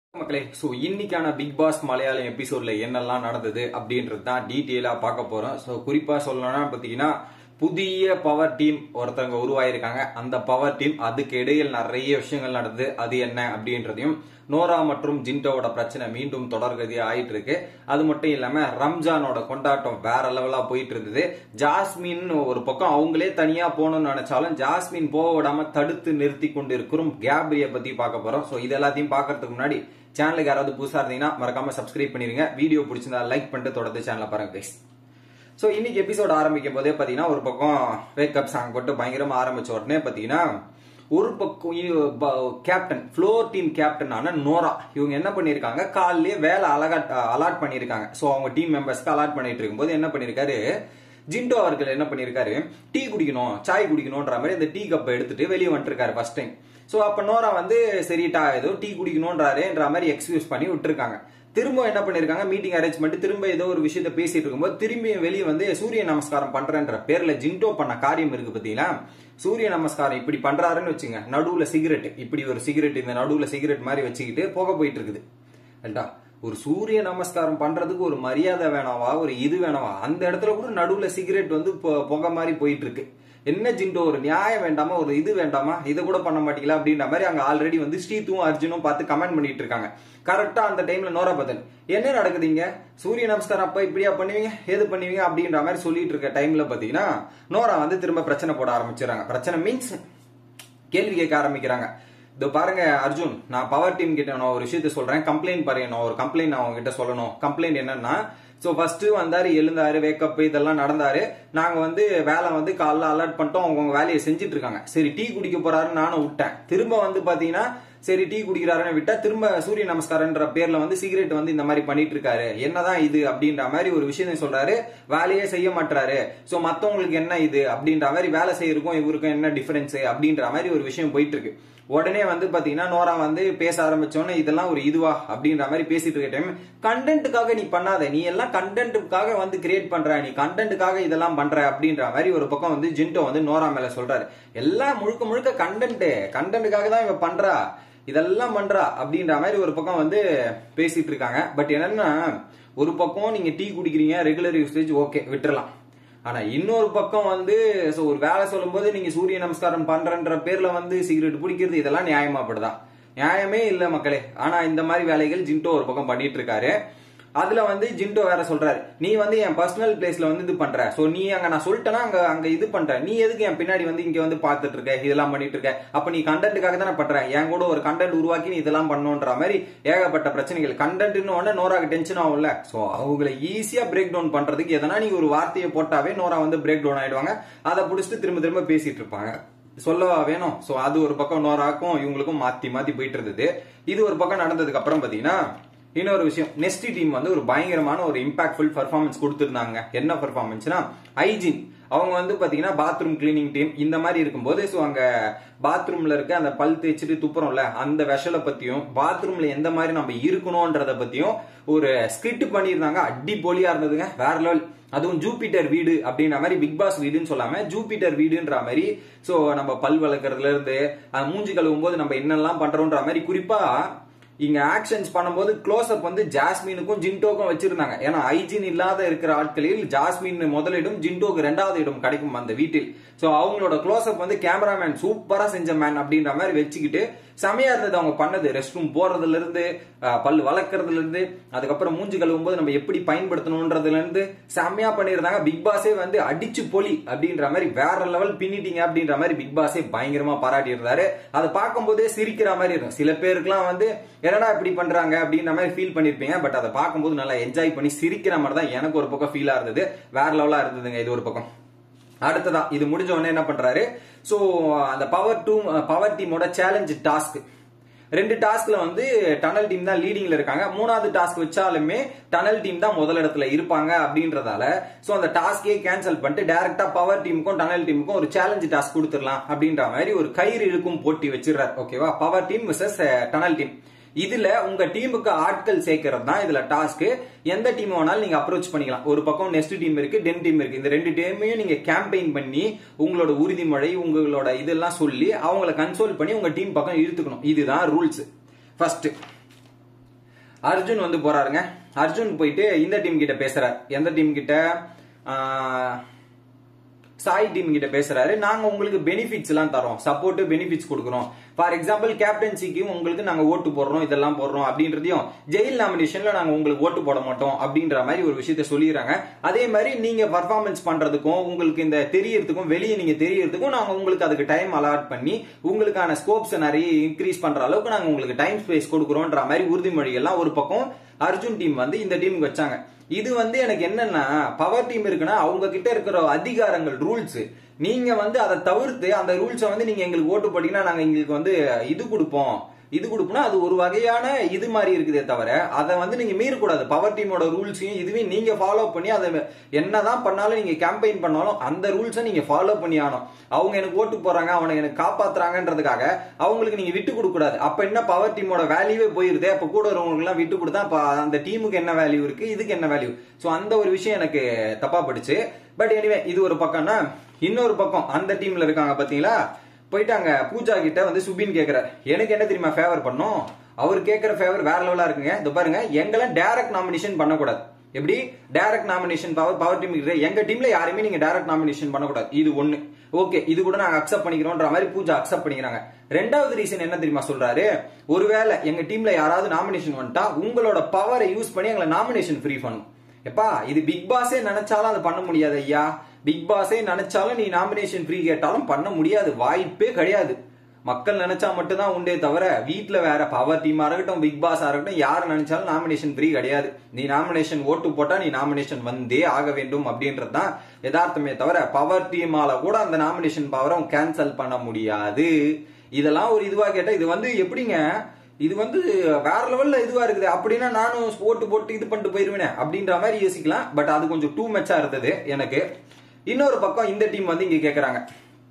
மக்களே ஸோ இன்னைக்கான big pass Malayalam எபிசோட்ல என்னெல்லாம் நடந்தது அப்படின்றது தான் டீட்டெயிலா பார்க்க போறோம் ஸோ குறிப்பா சொல்லணும்னா பார்த்தீங்கன்னா புதிய பவர் டீம் ஒருத்தவங்க உருவாயிருக்காங்க அந்த பவர் டீம் அதுக்கு இடையில் நிறைய விஷயங்கள் நடந்தது அது என்ன அப்படின்றதையும் நோரா மற்றும் ஜிண்டோவோட பிரச்சனை மீண்டும் தொடர்கதியா ஆயிட்டு இருக்கு அது மட்டும் இல்லாம ரம்ஜானோட கொண்டாட்டம் வேற லெவலா போயிட்டு இருந்தது ஜாஸ்மின் ஒரு பக்கம் அவங்களே தனியா போகணும்னு நினைச்சாலும் ஜாஸ்மின் போக விடாம தடுத்து நிறுத்தி கொண்டு இருக்கிறோம் கேப்ரிய பத்தி பார்க்க போறோம் ஸோ இது எல்லாத்தையும் பார்க்கறதுக்கு முன்னாடி சேனலுக்கு யாராவது புதுசா இருந்தீங்கன்னா மறக்காம சப்ஸ்கிரைப் பண்ணிருங்க வீடியோ பிடிச்சிருந்தா லைக் பண்ணிட்டு தொடர்ந்து சேனலை பாருங்க கைஸ் ஸோ இன்னைக்கு எபிசோட் ஆரம்பிக்கும் போதே பார்த்தீங்கன்னா ஒரு பக்கம் வேக்கப் சாங் போட்டு பயங்கரமா ஆரம்பிச்ச உடனே பார்த்தீங்கன்னா ஒரு பக்கம் கேப்டன் ஃப்ளோர் டீம் கேப்டனான நோரா இவங்க என்ன பண்ணியிருக்காங்க காலையிலேயே வேலை அலகாட் அலாட் பண்ணியிருக்காங்க ஸோ அவங்க டீம் மெம்பர்ஸ்க்கு அலாட் பண்ணிட்டு இருக்கும்போது என்ன பண்ணியிருக்காரு ஜிண்டோ அவர்கள் என்ன பண்ணியிருக்காரு டீ குடிக்கணும் சாய் குடிக்கணும்ன்ற மாதிரி அந்த டீ கப்பை எடுத்துட்டு வெளியே வந்துருக்காரு ஃபர்ஸ்ட் டைம் ஸோ அப்போ நோரா வந்து சரிட்டா ஏதோ டீ குடிக்கணும்ன்றாருன்ற மாதிரி எக்ஸ்கியூஸ் பண்ணி விட்டுருக்காங்க திரும்ப என்ன பண்ணிருக்காங்க மீட்டிங் அரேஞ்ச் பண்ணிட்டு திரும்ப ஏதோ ஒரு விஷயத்த பேசிட்டு இருக்கும்போது திரும்பி வெளியே வந்து சூரிய நமஸ்காரம் பண்றேன்ற பேர்ல ஜிண்டோ பண்ண காரியம் இருக்கு பாத்தீங்களா சூரிய நமஸ்காரம் இப்படி பண்றாருன்னு வச்சுங்க நடுவுல சிகரெட் இப்படி ஒரு சிகரெட் இந்த நடுவுல சிகரெட் மாதிரி வச்சுக்கிட்டு போக போயிட்டு இருக்குது ஏண்டா ஒரு சூரிய நமஸ்காரம் பண்றதுக்கு ஒரு மரியாதை வேணாவா ஒரு இது வேணாவா அந்த இடத்துல கூட நடுவுல சிகரெட் வந்து புகை மாதிரி போயிட்டு இருக்கு என்ன ஜிண்டோ ஒரு நியாயம் வேண்டாமா ஒரு இது வேண்டாமா இதை கூட பண்ண மாட்டீங்களா அப்படின்ற மாதிரி அங்க ஆல்ரெடி வந்து ஸ்ரீத்தும் அர்ஜுனும் பார்த்து கமெண்ட் பண்ணிட்டு இருக்காங்க கரெக்டா அந்த டைம்ல நோரா பத்தன் என்ன நடக்குதுங்க சூரிய நமஸ்காரம் அப்ப இப்படியா பண்ணுவீங்க ஏது பண்ணுவீங்க அப்படின்ற மாதிரி சொல்லிட்டு இருக்க டைம்ல பாத்தீங்கன்னா நோரா வந்து திரும்ப பிரச்சனை போட ஆரம்பிச்சிடறாங்க பிரச்சனை மீன்ஸ் கேள்வி கேட்க ஆரம்பிக்கிறாங்க இதோ பாருங்க அர்ஜுன் நான் பவர் டீம் கிட்ட நான் ஒரு விஷயத்த சொல்றேன் கம்ப்ளைண்ட் பாருங்க நான் ஒரு கம்ப்ளைண்ட் நான் உங்ககிட்ட சொல்லணும் கம்ப்ளைண்ட் என்னன்னா ஸோ ஃபர்ஸ்ட் வந்தாரு எழுந்தாரு வேக்கப் இதெல்லாம் நடந்தாரு நாங்க வந்து வேலை வந்து காலைல அலர்ட் பண்ணிட்டோம் அவங்க வேலையை செஞ்சுட்டு இருக்காங்க சரி டீ குடிக்க போறாருன்னு நானும் விட்டேன் திரும்ப வந்து பாத்தீங்கன்னா சரி டீ குடிக்கிறாருன்னு விட்டா திரும்ப சூரிய நமஸ்காரன்ற பேர்ல வந்து சிகரெட் வந்து இந்த மாதிரி பண்ணிட்டு இருக்காரு என்னதான் இது அப்படின்ற மாதிரி ஒரு விஷயம் சொல்றாரு வேலையே செய்ய மாட்டாரு சோ மத்தவங்களுக்கு என்ன இது அப்படின்ற மாதிரி வேலை செய்யறதுக்கும் இவருக்கும் என்ன டிஃபரன்ஸ் அப்படின்ற மாதிரி ஒரு விஷயம் போயிட்டு இருக்கு உடனே வந்து பாத்தீங்கன்னா நோரா வந்து பேச ஆரம்பிச்சோன்னே இதெல்லாம் ஒரு இதுவா அப்படின்ற மாதிரி பேசிட்டு இருக்க டைம் கண்டென்ட்டுக்காக நீ பண்ணாத நீ எல்லாம் கண்டென்ட்டுக்காக வந்து கிரியேட் பண்ற நீ கண்டென்ட்டுக்காக இதெல்லாம் பண்ற அப்படின்ற மாதிரி ஒரு பக்கம் வந்து ஜின்டோ வந்து நோரா மேல சொல்றாரு எல்லாம் முழுக்க முழுக்க கண்டென்ட் கண்டென்ட்டுக்காக தான் இவ பண்றா இதெல்லாம் பண்றா அப்படின்ற மாதிரி ஒரு பக்கம் வந்து பேசிட்டு இருக்காங்க பட் என்னன்னா ஒரு பக்கம் நீங்க டீ குடிக்கிறீங்க ரெகுலர் யூசேஜ் ஓகே விட்டுறலாம் ஆனா இன்னொரு பக்கம் வந்து ஒரு வேலை சொல்லும் போது நீங்க சூரிய நமஸ்காரம் பண்றன்ற பேர்ல வந்து சிகரெட் பிடிக்கிறது இதெல்லாம் நியாயமாப்படுதா நியாயமே இல்ல மக்களே ஆனா இந்த மாதிரி வேலைகள் ஜின்டோ ஒரு பக்கம் பண்ணிட்டு இருக்காரு அதுல வந்து ஜிண்டோ வேற சொல்றாரு நீ வந்து என் பர்சனல் பிளேஸ்ல வந்து இது பண்ற சோ நீ அங்க நான் சொல்லிட்டேன்னா அங்க அங்க இது பண்ற நீ எதுக்கு என் பின்னாடி வந்து இங்க வந்து பாத்துட்டு இருக்க இதெல்லாம் பண்ணிட்டு இருக்க அப்ப நீ கண்டென்ட்டுக்காக தானே பண்ற என் கூட ஒரு கண்டென்ட் உருவாக்கி நீ இதெல்லாம் பண்ணுன்ற மாதிரி ஏகப்பட்ட பிரச்சனைகள் கண்டென்ட்னு உடனே நோராக்கு டென்ஷன் ஆகும்ல சோ அவங்களை ஈஸியா பிரேக் டவுன் பண்றதுக்கு எதனா நீ ஒரு வார்த்தையை போட்டாவே நோரா வந்து பிரேக் டவுன் ஆயிடுவாங்க அதை புடிச்சிட்டு திரும்ப திரும்ப பேசிட்டு இருப்பாங்க சொல்லவா வேணும் சோ அது ஒரு பக்கம் நோராக்கும் இவங்களுக்கும் மாத்தி மாத்தி போயிட்டு இருந்தது இது ஒரு பக்கம் நடந்ததுக்கு அப்புறம் பாத்தீங்கன்னா இன்னொரு விஷயம் நெஸ்ட் டீம் வந்து ஒரு பயங்கரமான ஒரு இம்பாக்ட்ஃபுல் பர்ஃபார்மன்ஸ் கொடுத்துருந்தாங்க என்ன பர்ஃபார்மன்ஸ்னா ஹைஜின் அவங்க வந்து பாத்தீங்கன்னா பாத்ரூம் கிளீனிங் டீம் இந்த மாதிரி இருக்கும்போது ஸோ அங்க பாத்ரூம்ல இருக்க அந்த பல் தேய்ச்சிட்டு துப்புறோம்ல அந்த விஷலை பத்தியும் பாத்ரூம்ல எந்த மாதிரி நம்ம இருக்கணும்ன்றத பத்தியும் ஒரு ஸ்கிரிப்ட் பண்ணியிருந்தாங்க அடிப்பொலியா இருந்ததுங்க வேற லெவல் அதுவும் ஜூபிட்டர் வீடு அப்படின்ற மாதிரி பிக் பாஸ் வீடுன்னு சொல்லாம ஜூபிட்டர் வீடுன்ற மாதிரி சோ நம்ம பல் வளர்க்கறதுல இருந்து மூஞ்சி கழுவும் போது நம்ம என்னெல்லாம் பண்றோம்ன்ற மாதிரி குறிப்பா இங்க ஆக்ஷன்ஸ் பண்ணும்போது க்ளோஸ் அப் வந்து ஜாஸ்மினுக்கும் ஜின்டோக்கும் வச்சிருந்தாங்க ஏன்னா ஹைஜின் இல்லாத இருக்கிற ஆட்களில் ஜாஸ்மின் முதலிடம் ஜின்டோக்கு ரெண்டாவது இடம் கிடைக்கும் அந்த வீட்டில் சோ அவங்களோட க்ளோஸ் அப் வந்து கேமராமேன் சூப்பரா செஞ்ச மேன் அப்படின்ற மாதிரி வச்சுக்கிட்டு செமையா இருந்தது அவங்க பண்ணது ரெஸ்ட் ரூம் போறதுல இருந்து பல் வளர்க்கறதுல இருந்து அதுக்கப்புறம் மூஞ்சி கழுவும் போது நம்ம எப்படி பயன்படுத்தணும்ன்றதுல இருந்து செமையா பண்ணியிருந்தாங்க பிக் பாஸே வந்து அடிச்சு பொலி அப்படின்ற மாதிரி வேற லெவல் பின்னிட்டீங்க அப்படின்ற மாதிரி பிக் பாஸே பயங்கரமா பாராட்டி இருந்தாரு அதை பார்க்கும் போதே சிரிக்கிற மாதிரி இருக்கும் சில பேருக்குலாம் வந்து என்னடா இப்படி பண்றாங்க அப்படின்ற மாதிரி ஃபீல் பண்ணிருப்பீங்க பட் அதை பார்க்கும்போது நல்லா என்ஜாய் பண்ணி சிரிக்கிற மாதிரி தான் எனக்கு ஒரு பக்கம் ஃபீலா இருந்தது வேற லெவலா இருந்ததுங்க இது ஒரு பக்கம் அடுத்ததா இது முடிஞ்ச உடனே என்ன பண்றாரு சோ அந்த பவர் டூ பவர் டீமோட சேலஞ்ச் டாஸ்க் ரெண்டு டாஸ்க்ல வந்து டனல் டீம் தான் லீடிங்ல இருக்காங்க மூணாவது டாஸ்க் வச்சாலுமே டனல் டீம் தான் முதல் இடத்துல இருப்பாங்க அப்படின்றதால சோ அந்த டாஸ்கே கேன்சல் பண்ணிட்டு டைரக்டா பவர் டீமுக்கும் டனல் டீமுக்கும் ஒரு சேலஞ்ச் டாஸ்க் கொடுத்துடலாம் அப்படின்ற மாதிரி ஒரு கயிறு இழுக்கும் போட்டி வச்சிடறாரு ஓகேவா power team versus tunnel team இதுல உங்க டீமுக்கு ஆட்கள் சேர்க்கறது தான் இதுல டாஸ்க் எந்த டீம் வேணாலும் நீங்க அப்ரோச் பண்ணிக்கலாம் ஒரு பக்கம் நெக்ஸ்ட் டீம் இருக்கு டென் டீம் இருக்கு இந்த ரெண்டு டீமையும் நீங்க கேம்பெயின் பண்ணி உங்களோட உறுதிமொழி உங்களோட இதெல்லாம் சொல்லி அவங்கள கன்சோல் பண்ணி உங்க டீம் பக்கம் இழுத்துக்கணும் இதுதான் ரூல்ஸ் ஃபர்ஸ்ட் அர்ஜுன் வந்து போறாருங்க அர்ஜுன் போயிட்டு இந்த டீம் கிட்ட பேசுறாரு எந்த டீம் கிட்ட ஆஹ், சாய் டீம் கிட்ட பேசுறாரு நாங்க உங்களுக்கு பெனிஃபிட்ஸ் எல்லாம் தரோம் சப்போர்ட் பெனிஃபிட்ஸ் கொடுக்குறோம் ஃபார் எக்ஸாம்பிள் கேப்டன்சிக்கு உங்களுக்கு நாங்க ஓட்டு போடுறோம் இதெல்லாம் போடுறோம் அப்படின்றதையும் ஜெயில் நாமினேஷன்ல நாங்க உங்களுக்கு ஓட்டு போட மாட்டோம் அப்படின்ற மாதிரி ஒரு விஷயத்த சொல்லிடுறாங்க அதே மாதிரி நீங்க பர்ஃபார்மன்ஸ் பண்றதுக்கும் உங்களுக்கு இந்த தெரியறதுக்கும் வெளியே நீங்க தெரியறதுக்கும் நாங்க உங்களுக்கு அதுக்கு டைம் அலாட் பண்ணி உங்களுக்கான ஸ்கோப்ஸ் நிறைய இன்க்ரீஸ் பண்ற அளவுக்கு நாங்க உங்களுக்கு டைம் ஸ்பேஸ் கொடுக்குறோன்ற மாதிரி உறுதிமொழிகள்லாம் ஒரு பக்கம் அர்ஜுன் டீம் வந்து இந்த டீமுக்கு வச்சாங்க இது வந்து எனக்கு என்னன்னா பவர் டீம் இருக்குன்னா அவங்க கிட்ட இருக்கிற அதிகாரங்கள் ரூல்ஸ் நீங்க வந்து அதை தவிர்த்து அந்த ரூல்ஸை வந்து நீங்க எங்களுக்கு ஓட்டு போட்டீங்கன்னா நாங்க எங்களுக்கு வந்து இது கொடுப்போம் இது கொடுப்போம்னா அது ஒரு வகையான இது மாதிரி இருக்குதே தவிர அதை வந்து நீங்க மீறக்கூடாது பவர் டீமோட ரூல்ஸையும் இதுவே நீங்க ஃபாலோ பண்ணி அதை என்னதான் பண்ணாலும் நீங்க கேம்பெயின் பண்ணாலும் அந்த ரூல்ஸை நீங்க ஃபாலோ பண்ணி ஆகணும் அவங்க எனக்கு ஓட்டு போறாங்க அவனை எனக்கு காப்பாத்துறாங்கன்றதுக்காக அவங்களுக்கு நீங்க விட்டு கொடுக்க கூடாது அப்ப என்ன பவர் டீமோட வேல்யூவே போயிருது அப்ப கூட வரவங்களுக்கு எல்லாம் விட்டு கொடுத்தா அப்ப அந்த டீமுக்கு என்ன வேல்யூ இருக்கு இதுக்கு என்ன வேல்யூ சோ அந்த ஒரு விஷயம் எனக்கு தப்பா படுச்சு பட் எனிவே இது ஒரு பக்கம்னா இன்னொரு பக்கம் அந்த டீம்ல இருக்காங்க பாத்தீங்களா போயிட்டாங்க பூஜா கிட்ட வந்து சுபின் கேக்குறாரு எனக்கு என்ன தெரியுமா ஃபேவர் பண்ணும் அவர் கேட்கிற ஃபேவர் வேற லெவலா இருக்குங்க இது பாருங்க எங்கெல்லாம் டைரக்ட் நாமினேஷன் பண்ணக்கூடாது எப்படி direct nomination power power team எங்க டீம்ல யாருமே நீங்க டைரக்ட் நாமினேஷன் பண்ணக்கூடாது இது ஒண்ணு ஓகே இது கூட நாங்க அக்செப்ட் பண்ணிக்கிறோம்ன்ற மாதிரி பூஜா அக்செப்ட் பண்ணிக்கிறாங்க ரெண்டாவது ரீசன் என்ன தெரியுமா சொல்றாரு ஒருவேளை எங்க டீம்ல யாராவது நாமினேஷன் வந்துட்டா உங்களோட பவரை யூஸ் பண்ணி எங்களை நாமினேஷன் ஃப்ரீ பண்ணும் எப்பா இது பிக் பாஸே நினைச்சாலும் அதை பண்ண முடியாது ஐயா பிக் பாஸே நினைச்சாலும் நீ நாமினேஷன் ஃப்ரீ கேட்டாலும் பண்ண முடியாது வாய்ப்பே கிடையாது மக்கள் நினைச்சா மட்டும்தான் உண்டே தவிர வீட்ல வேற பவர் டீமா இருக்கட்டும் பிக் பாஸா இருக்கட்டும் யார் நினைச்சாலும் நாமினேஷன் ஃப்ரீ கிடையாது நீ நாமினேஷன் ஓட்டு போட்டா நீ நாமினேஷன் வந்தே ஆக வேண்டும் அப்படின்றது தான் யதார்த்தமே தவிர பவர் டீமால கூட அந்த நாமினேஷன் பவரை கேன்சல் பண்ண முடியாது இதெல்லாம் ஒரு இதுவா கேட்டா இது வந்து எப்படிங்க இது வந்து வேற லெவல்ல இதுவா இருக்குது அப்படின்னா நானும் ஓட்டு போட்டு இது பண்ணிட்டு போயிருவேனே அப்படின்ற மாதிரி யோசிக்கலாம் பட் அது கொஞ்சம் டூ மச்சா இருந்தது எனக்கு இன்னொரு பக்கம் இந்த டீம் வந்து இங்க கேக்குறாங்க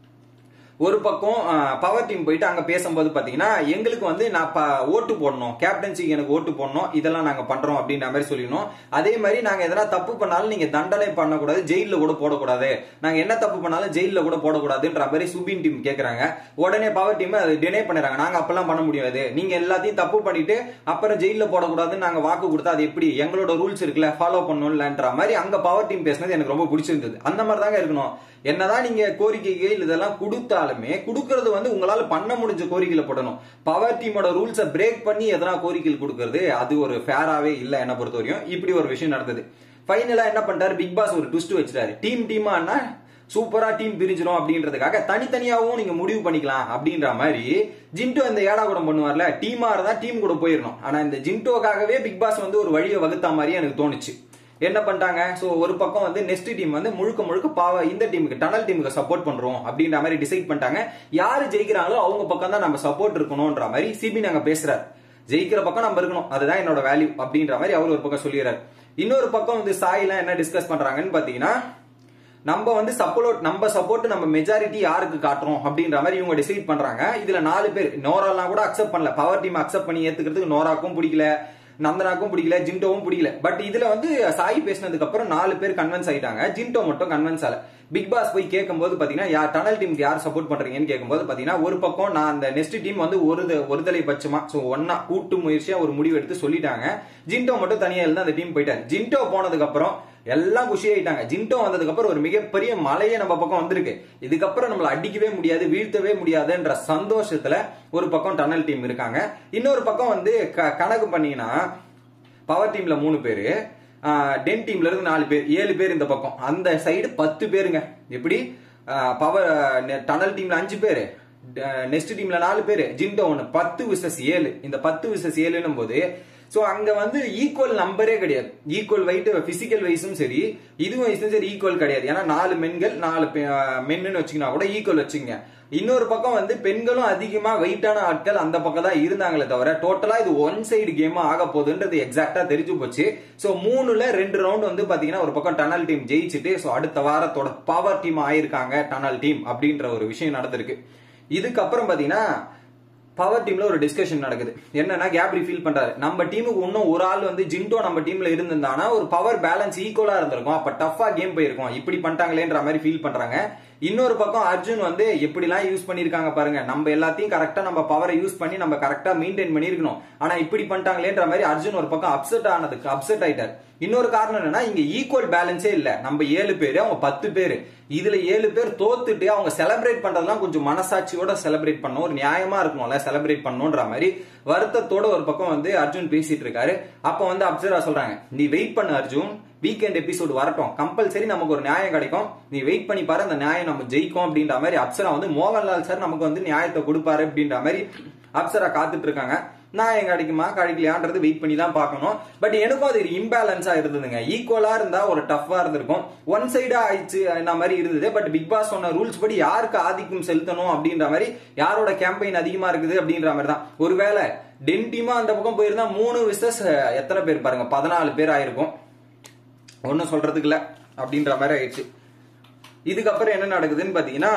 ஒரு பக்கம் பவர் டீம் போயிட்டு அங்க பேசும்போது பாத்தீங்கன்னா எங்களுக்கு வந்து நான் ப- ஓட்டு போடணும் கேப்டன்சிக்கு எனக்கு ஓட்டு போடணும் இதெல்லாம் நாங்க பண்றோம் அப்படின்ற மாதிரி சொல்லிடணும் அதே மாதிரி நாங்க எதனா தப்பு பண்ணாலும் நீங்க தண்டனை பண்ணக்கூடாது ஜெயில கூட போடக்கூடாது நாங்க என்ன தப்பு பண்ணாலும் ஜெயில கூட போடக்கூடாதுன்ற மாதிரி சுபின் டீம் கேக்குறாங்க உடனே பவர் டீம் அது டினை பண்ணுறாங்க நாங்க அப்பெல்லாம் பண்ண முடியாது நீங்க எல்லாத்தையும் தப்பு பண்ணிட்டு அப்புறம் ஜெயில போடக்கூடாதுன்னு நாங்க வாக்கு கொடுத்தா அது எப்படி எங்களோட ரூல்ஸ் இருக்குல்ல ஃபாலோ பண்ணணும்லன்ற மாதிரி அங்க பவர் டீம் பேசினது எனக்கு ரொம்ப பிடிச்சிருந்தது அந்த மாதிரி தாங்க இருக்கணும் என்னதான் நீங்க கோரிக்கைகள் இதெல்லாம் கொடுத்தாலுமே கொடுக்கறது வந்து உங்களால பண்ண முடிஞ்ச கோரிக்கையில போடணும் பவர் டீமோட ரூல்ஸை பிரேக் பண்ணி எதனா கோரிக்கைகள் கொடுக்கறது அது ஒரு ஃபேராவே இல்ல என்ன பொறுத்த வரையும் இப்படி ஒரு விஷயம் நடந்தது ஃபைனலா என்ன பண்ணிட்டாரு பிக் பாஸ் ஒரு ட்விஸ்ட் வச்சிட்டாரு டீம் டீமானா சூப்பரா டீம் பிரிஞ்சிரும் அப்படின்றதுக்காக தனித்தனியாவும் நீங்க முடிவு பண்ணிக்கலாம் அப்படின்ற மாதிரி ஜின்டோ இந்த ஏடா கூட பண்ணுவார்ல டீமா இருந்தா டீம் கூட போயிடணும் ஆனா இந்த ஜின்டோக்காகவே பிக் பாஸ் வந்து ஒரு வழியை வகுத்தா மாதிரி எனக்கு தோணுச்சு என்ன பண்ணிட்டாங்க சோ ஒரு பக்கம் வந்து நெக்ஸ்ட் டீம் வந்து முழுக்க முழுக்க பாவ இந்த டீமுக்கு டனல் டீமுக்கு சப்போர்ட் பண்றோம் அப்படின்ற மாதிரி டிசைட் பண்ணிட்டாங்க யாரு ஜெயிக்கிறாங்களோ அவங்க பக்கம் தான் நம்ம சப்போர்ட் இருக்கணும்ன்ற மாதிரி சிபி நாங்க பேசுறாரு ஜெயிக்கிற பக்கம் நம்ம இருக்கணும் அதுதான் என்னோட வேல்யூ அப்படின்ற மாதிரி அவர் ஒரு பக்கம் சொல்லிடுறாரு இன்னொரு பக்கம் வந்து சாயிலாம் என்ன டிஸ்கஸ் பண்றாங்கன்னு பாத்தீங்கன்னா நம்ம வந்து சப்போர்ட் நம்ம சப்போர்ட் நம்ம மெஜாரிட்டி யாருக்கு காட்டுறோம் அப்படின்ற மாதிரி இவங்க டிசைட் பண்றாங்க இதுல நாலு பேர் நோராலாம் கூட அக்செப்ட் பண்ணல பவர் டீம் அக்செப்ட் பண்ணி ஏத்துக்கிறதுக்கு நோராக்கும் பிடிக்கல நந்தனாக்கும் பிடிக்கல ஜின்டோவும் பிடிக்கல பட் இதுல வந்து சாய் பேசினதுக்கு அப்புறம் நாலு பேர் கன்வென்ஸ் ஆயிட்டாங்க ஜின்டோ மட்டும் கன்வென்ஸ் ஆகல பிக் பாஸ் போய் கேட்கும்போது பாத்தீங்கன்னா யார் டனல் டீமுக்கு யார் சப்போர்ட் பண்றீங்கன்னு கேட்கும்போது பாத்தீங்கன்னா ஒரு பக்கம் நான் அந்த நெக்ஸ்ட் டீம் வந்து ஒரு ஒருதலை பட்சமா சோ ஒன்னா கூட்டு முயற்சியா ஒரு முடிவு எடுத்து சொல்லிட்டாங்க ஜின்டோ மட்டும் தனியா இருந்து அந்த டீம் போயிட்டாரு ஜின்டோ போனதுக்கு அப்புறம் எல்லாம் குஷி ஆயிட்டாங்க ஜின்டோ வந்ததுக்கு அப்புறம் ஒரு மிகப்பெரிய மலையே நம்ம பக்கம் வந்திருக்கு இதுக்கப்புறம் நம்மள அடிக்கவே முடியாது வீழ்த்தவே முடியாதுன்ற சந்தோஷத்துல ஒரு பக்கம் டனல் டீம் இருக்காங்க இன்னொரு பக்கம் வந்து க- கணக்கு பண்ணீங்கன்னா பவர் டீம்ல மூணு பேரு டென் டீம்ல இருந்து நாலு பேர் ஏழு பேர் இந்த பக்கம் அந்த சைடு பத்து பேருங்க எப்படி பவர் டனல் டீம்ல அஞ்சு பேரு நெக்ஸ்ட் டீம்ல நாலு பேரு ஜிண்டோ ஒன்னு பத்து விசஸ் ஏழு இந்த பத்து விசஸ் ஏழுன்னும் போது சோ அங்க வந்து ஈக்குவல் நம்பரே கிடையாது ஈக்குவல் வெயிட் பிசிக்கல் வைஸும் சரி இதுவும் வைஸும் சரி ஈக்குவல் கிடையாது ஏன்னா நாலு மென்கள் நாலு மென்னு வச்சுக்கினா கூட ஈக்குவல் வச்சுங்க இன்னொரு பக்கம் வந்து பெண்களும் அதிகமா வெயிட்டான ஆட்கள் அந்த பக்கம் தான் இருந்தாங்களே தவிர டோட்டலா இது ஒன் சைடு கேமா ஆக போகுதுன்றது எக்ஸாக்டா தெரிஞ்சு போச்சு சோ மூணுல ரெண்டு ரவுண்ட் வந்து பாத்தீங்கன்னா ஒரு பக்கம் டனல் டீம் ஜெயிச்சுட்டு சோ அடுத்த வாரத்தோட பவர் டீம் ஆயிருக்காங்க டனல் டீம் அப்படின்ற ஒரு விஷயம் நடந்திருக்கு இதுக்கப்புறம் பாத்தீங்கன்னா பவர் டீம்ல ஒரு டிஸ்கஷன் நடக்குது என்னன்னா கேப்ரி ஃபீல் பண்றாரு நம்ம டீமுக்கு இன்னும் ஒரு ஆள் வந்து ஜிண்டோ நம்ம டீம்ல இருந்திருந்தானா ஒரு பவர் பேலன்ஸ் ஈக்குவலா இருந்திருக்கும் அப்ப டஃபா கேம் போயிருக்கும் இப்படி பண்ணிட்டாங்களேன்ற மாதிரி ஃபீல் பண்றாங்க இன்னொரு பக்கம் அர்ஜுன் வந்து எப்படிலாம் யூஸ் பண்ணிருக்காங்க பாருங்க நம்ம எல்லாத்தையும் கரெக்டா நம்ம பவரை யூஸ் பண்ணி நம்ம கரெக்டா மெயின்டைன் பண்ணிருக்கணும் ஆனா இப்படி பண்ணிட்டாங்களேன்ற மாதிரி அர்ஜுன் ஒரு பக்கம் அப்செட் ஆனதுக்கு அப்செட் ஆயிட்டார் இன்னொரு காரணம் என்னன்னா இங்க ஈக்குவல் பேலன்ஸே இல்ல நம்ம ஏழு பேரு அவங்க பத்து பேரு இதுல ஏழு பேர் தோத்துட்டு அவங்க செலிப்ரேட் பண்றதெல்லாம் கொஞ்சம் மனசாட்சியோட செலிப்ரேட் பண்ணணும் ஒரு நியாயமா இருக்கணும்ல செலிப்ரேட் பண்ணணும்ன்ற மாதிரி வருத்தத்தோட ஒரு பக்கம் வந்து அர்ஜுன் பேசிட்டு இருக்காரு அப்ப வந்து அப்சரா சொல்றாங்க நீ வெயிட் பண்ணு அர்ஜுன் வீக்கெண்ட் எபிசோடு வரட்டும் கம்பல்சரி நமக்கு ஒரு நியாயம் கிடைக்கும் நீ வெயிட் பண்ணி பாரு அந்த நியாயம் நம்ம ஜெயிக்கும் அப்படின்ற மாதிரி அப்சரா வந்து மோகன்லால் சார் நமக்கு வந்து நியாயத்தை கொடுப்பாரு அப்படின்ற மாதிரி அப்சரா காத்துட்டு இருக்காங்க நியாயம் கிடைக்குமா கிடைக்கலையான்றது வெயிட் பண்ணி தான் பார்க்கணும் பட் எனக்கும் அது இம்பேலன்ஸா இருந்ததுங்க ஈக்குவலா இருந்தா ஒரு டஃபா இருந்திருக்கும் ஒன் சைடா ஆயிடுச்சு என்ன மாதிரி இருந்தது பட் பிக் பாஸ் சொன்ன ரூல்ஸ் படி யாருக்கு ஆதிக்கம் செலுத்தணும் அப்படின்ற மாதிரி யாரோட கேம்பெயின் அதிகமா இருக்குது அப்படின்ற மாதிரி தான் ஒருவேளை டென் டீமா அந்த பக்கம் போயிருந்தா மூணு விசஸ் எத்தனை பேர் பாருங்க பதினாலு பேர் ஆயிருக்கும் ஒன்றும் சொல்றதுக்கு இல்ல அப்படின்ற மாதிரி ஆயிடுச்சு இதுக்கப்புறம் என்ன நடக்குதுன்னு பாத்தீங்கன்னா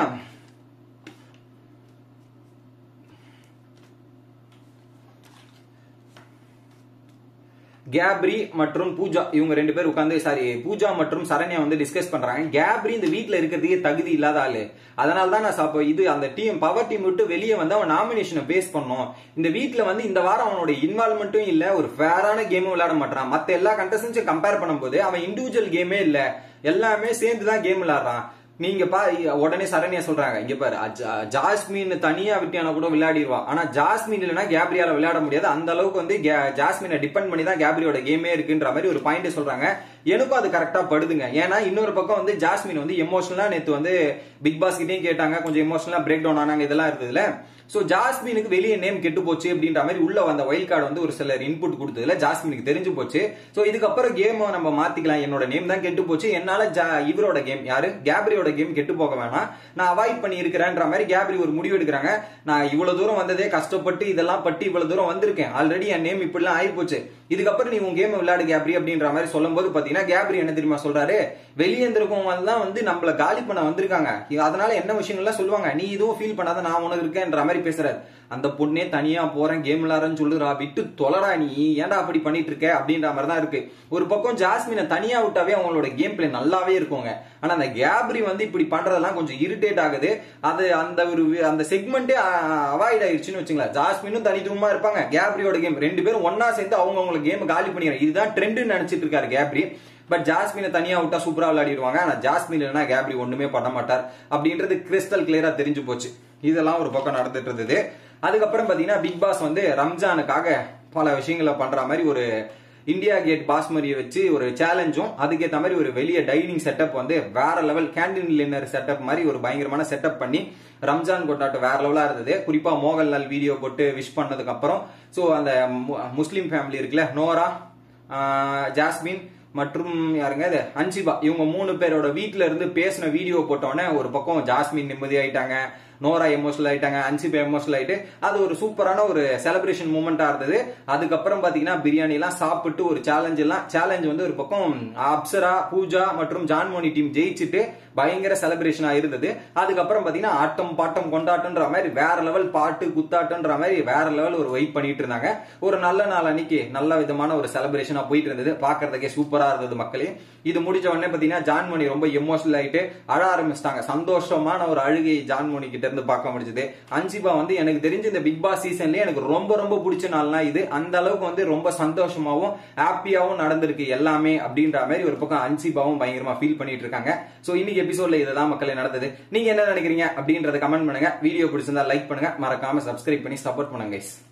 கேப்ரி மற்றும் பூஜா இவங்க ரெண்டு பேர் உட்காந்து சாரி பூஜா மற்றும் சரண்யா வந்து டிஸ்கஸ் பண்றாங்க கேப்ரி இந்த வீட்ல இருக்கிறதுக்கே தகுதி இல்லாத ஆளு அதனால தான் நான் சாப்ப இது அந்த டீம் பவர் டீம் விட்டு வெளியே வந்து அவன் நாமினேஷனை பேஸ் பண்ணோம் இந்த வீட்ல வந்து இந்த வாரம் அவனோட இன்வால்மெண்ட்டும் இல்ல ஒரு ஃபேரான கேமும் விளையாட மாட்டான் மத்த எல்லா கண்டஸ்டன்ஸும் கம்பேர் பண்ணும்போது அவன் இண்டிவிஜுவல் கேமே இல்ல எல்லாமே சேர்ந்து தான் கேம் விளையாடுறான் நீங்க பா உடனே சரண்யா சொல்றாங்க இங்க பாரு ஜா- ஜாஸ்மின் தனியா விட்டியானா கூட விளையாடிடுவா ஆனா ஜாஸ்மின் இல்லைன்னா கேப்ரியால விளையாட முடியாது அந்த அளவுக்கு வந்து கே- ஜாஸ்மினை டிபெண்ட் பண்ணி தான் கேப்ரியோட கேமே இருக்குன்ற மாதிரி ஒரு பாயிண்ட் சொல்றாங்க எனக்கும் அது கரெக்டா படுதுங்க ஏன்னா இன்னொரு பக்கம் வந்து ஜாஸ்மின் வந்து எமோஷனலா நேத்து வந்து பிக் பாஸ் கிட்டயும் கேட்டாங்க கொஞ்சம் எமோஷனலா பிரேக் டவுன் ஆனாங்க இதெல்லாம் இருந்ததுல சோ ஜாஸ்மினுக்கு வெளியே நேம் கெட்டு போச்சு அப்படின்ற மாதிரி உள்ள வந்த வைல்ட் கார்டு வந்து ஒரு சிலர் இன்புட் கொடுத்ததுல ஜாஸ்மினுக்கு தெரிஞ்சு போச்சு சோ இதுக்கப்புறம் கேம் நம்ம மாத்திக்கலாம் என்னோட நேம் தான் கெட்டு போச்சு என்னால ஜா- இவரோட கேம் யாரு கேப்ரியோட கேம் கெட்டு போக வேணாம் நான் அவாய்ட் பண்ணி இருக்கிறேன்ற மாதிரி கேப்ரி ஒரு முடிவு எடுக்கிறாங்க நான் இவ்வளவு தூரம் வந்ததே கஷ்டப்பட்டு இதெல்லாம் பட்டு இவ்வளவு தூரம் வந்திருக்கேன் ஆல்ரெடி என் நேம் இப்படிலாம் ஆகி போச்சு இதுக்கப்புறம் நீ உன் கேம் விளையாடு கேப்ரி அப்படின்ற மாதிரி சொல்லும்போது பாத்தீங்கன்னா கேப்ரி என்ன தெரியுமா சொல்றாரு வெளியே இருந்திருக்கவங்க தான் வந்து நம்மள காலி பண்ண வந்திருக்காங்க அதனால என்ன விஷயங்கள்லாம் சொல்லுவாங்க நீ இதுவும் ஃபீல் பண்ணாத நான் உனக்கு இருக்கேன்ற மாதிரி பேசுறாரு அந்த பொண்ணே தனியா போறேன் கேம் விளையாடுறேன்னு சொல்லுறா விட்டு தொலைடா நீ ஏன்டா அப்படி பண்ணிட்டு இருக்க அப்படின்ற மாதிரி தான் இருக்கு ஒரு பக்கம் ஜாஸ்மினை தனியா விட்டாவே அவங்களோட கேம் பிளே நல்லாவே இருக்குங்க ஆனா அந்த கேப்ரி வந்து இப்படி பண்றதெல்லாம் கொஞ்சம் இரிட்டேட் ஆகுது அது அந்த ஒரு வி- அந்த செக்மெண்டே அவாய்ட் ஆயிடுச்சுன்னு வச்சுங்களேன் ஜாஸ்மினும் தனித்துவமா இருப்பாங்க கேப்ரியோட கேம் ரெண்டு பேரும் ஒன்னா சேர்ந்து அவங்க அவங்கள கேம் காலி பண்ணிடுறாங்க இதுதான் ட்ரெண்டுன்னு நினைச்சிட்டு இருக்காரு கேப்ரி பட் ஜாஸ்மினை தனியா விட்டா சூப்பரா விளையாடிடுவாங்க ஆனா ஜாஸ்மின் இல்லைன்னா கேப்ரி ஒண்ணுமே பண்ண மாட்டார் அப்படின்றது கிறிஸ்டல் கிளியரா தெரிஞ்சு போச்சு இதெல்லாம் ஒரு பக்கம் நடந்துட்டு இருந்தது அதுக்கப்புறம் பாத்தீங்கன்னா பிக் பாஸ் வந்து ரம்ஜானுக்காக பல விஷயங்களை பண்ற மாதிரி ஒரு இந்தியா கேட் பாஸ்மரியை வச்சு ஒரு சேலஞ்சும் அதுக்கேற்ற மாதிரி ஒரு வெளிய டைனிங் செட்டப் வந்து வேற லெவல் கேண்டீன் லின்னர் செட்டப் மாதிரி ஒரு பயங்கரமான செட்டப் பண்ணி ரம்ஜான் கொண்டாட்டம் வேற லெவலா இருந்தது குறிப்பா மோகன்லால் வீடியோ போட்டு விஷ் பண்ணதுக்கு அப்புறம் ஸோ அந்த மு- முஸ்லீம் ஃபேமிலி இருக்குல்ல நோரா ஆஹ், ஜாஸ்மின் மற்றும் யாருங்க இது அன்சிபா இவங்க மூணு பேரோட வீட்ல இருந்து பேசின வீடியோ போட்டோன்னே ஒரு பக்கம் ஜாஸ்மின் நிம்மதி ஆயிட்டாங்க நோரா எமோஷனல் ஆயிட்டாங்க அன்சிபா எமோஷனல் ஆயிட்டு அது ஒரு சூப்பரான ஒரு செலிப்ரேஷன் மூமெண்டா இருந்தது அதுக்கப்புறம் பாத்தீங்கன்னா பிரியாணி எல்லாம் சாப்பிட்டு ஒரு சேலஞ்ச் எல்லாம் சேலஞ்ச் வந்து ஒரு பக்கம் அப்சரா பூஜா மற்றும் ஜான்மோனி டீம் ஜெயிச்சுட்டு பயங்கர செலிப்ரேஷனா இருந்தது அதுக்கப்புறம் பாத்தீங்கன்னா ஆட்டம் பாட்டம் கொண்டாட்டம்ன்ற மாதிரி வேற லெவல் பாட்டு குத்தாட்டம்ன்ற மாதிரி வேற லெவல் ஒரு வெயிட் பண்ணிட்டு இருந்தாங்க ஒரு நல்ல நாள் அன்னைக்கு நல்ல விதமான ஒரு செலிப்ரேஷனா போயிட்டு இருந்தது பாக்குறதுக்கே சூப்பரா இருந்தது மக்களே இது முடிச்ச உடனே பாத்தீங்கன்னா ஜான்மணி ரொம்ப எமோஷனல் ஆயிட்டு அழ ஆரம்பிச்சிட்டாங்க சந்தோஷமான ஒரு அழுகை ஜான்மணி கிட்ட இருந்து பார்க்க முடிஞ்சது அன்சிபா வந்து எனக்கு தெரிஞ்சு இந்த பிக் பாஸ் சீசன்லயே எனக்கு ரொம்ப ரொம்ப பிடிச்ச நாள்னா இது அந்த அளவுக்கு வந்து ரொம்ப சந்தோஷமாவும் ஹாப்பியாவும் நடந்திருக்கு எல்லாமே அப்படின்ற மாதிரி ஒரு பக்கம் அன்சிபாவும் பயங்கரமா ஃபீல் பண்ணிட்டு இருக்காங்க சோ இன்னைக்கு எபிசோட்ல இதுதான் மக்களே நடந்தது நீங்க என்ன நினைக்கிறீங்க அப்படின்றத கமெண்ட் பண்ணுங்க வீடியோ பிடிச்சிருந்தா லைக் பண்ணுங்க மறக்காம சப்ஸ்கிரைப் பண்ணி சப்போர்ட் பண்ணுங்க guys